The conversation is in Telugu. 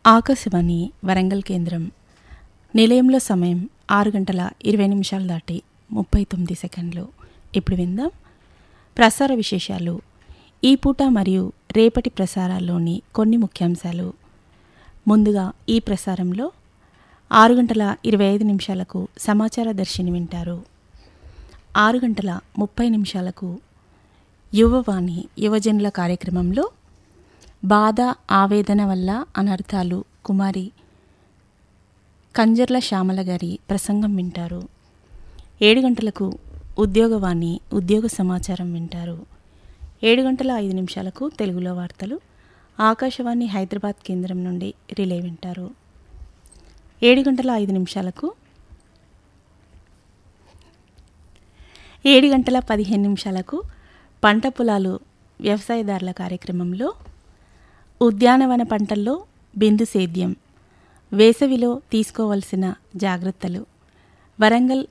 ఆకాశవాణి వరంగల్ కేంద్రం నిలయంలో సమయం ఆరు గంటల ఇరవై నిమిషాలు దాటి ముప్పై తొమ్మిది సెకండ్లు ఇప్పుడు విందాం ప్రసార విశేషాలు ఈ పూట మరియు రేపటి ప్రసారాల్లోని కొన్ని ముఖ్యాంశాలు ముందుగా ఈ ప్రసారంలో ఆరు గంటల ఇరవై ఐదు నిమిషాలకు సమాచార దర్శిని వింటారు ఆరు గంటల ముప్పై నిమిషాలకు యువవాణి యువజనుల కార్యక్రమంలో బాధ ఆవేదన వల్ల అనర్థాలు కుమారి కంజర్ల శ్యామల గారి ప్రసంగం వింటారు ఏడు గంటలకు ఉద్యోగవాణి ఉద్యోగ సమాచారం వింటారు ఏడు గంటల ఐదు నిమిషాలకు తెలుగులో వార్తలు ఆకాశవాణి హైదరాబాద్ కేంద్రం నుండి రిలే వింటారు ఏడు గంటల ఐదు నిమిషాలకు ఏడు గంటల పదిహేను నిమిషాలకు పంట పొలాలు వ్యవసాయదారుల కార్యక్రమంలో ఉద్యానవన పంటల్లో బిందు సేద్యం వేసవిలో తీసుకోవలసిన జాగ్రత్తలు వరంగల్